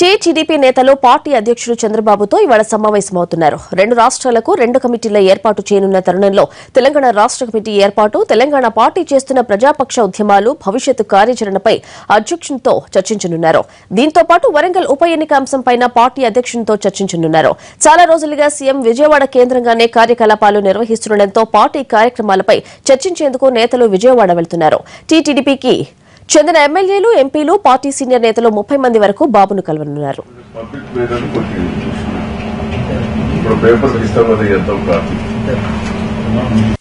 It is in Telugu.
టీటీడీపీ నేతలు పార్టీ అధ్యక్షుడు చంద్రబాబుతో ఇవాళ సమావేశమవుతున్నారు రెండు రాష్ట్రాలకు రెండు కమిటీల ఏర్పాటు చేయనున్న తరుణంలో తెలంగాణ రాష్ట్ర కమిటీ ఏర్పాటు తెలంగాణ పార్టీ చేస్తున్న ప్రజాపక్ష ఉద్యమాలు భవిష్యత్తు కార్యాచరణపై అధ్యక్షునితో చర్చించనున్నారు దీంతో పాటు వరంగల్ ఉప ఎన్నిక అంశంపైన పార్టీ అధ్యక్షునితో చర్చించనున్నారు చాలా రోజులుగా సీఎం విజయవాడ కేంద్రంగానే కార్యకలాపాలు నిర్వహిస్తుండటంతో పార్టీ కార్యక్రమాలపై చర్చించేందుకు నేతలు విజయవాడ వెళ్తున్నారు టీటీడీపీకి చెందిన ఎమ్మెల్యేలు ఎంపీలు పార్టీ సీనియర్ నేతలు ముప్పై మంది వరకు బాబును కలవనున్నారు పబ్లిక్ వేదని కొట్టి ఇప్పుడు పేపర్ ఇస్తాం కదా ఎంతో కాదు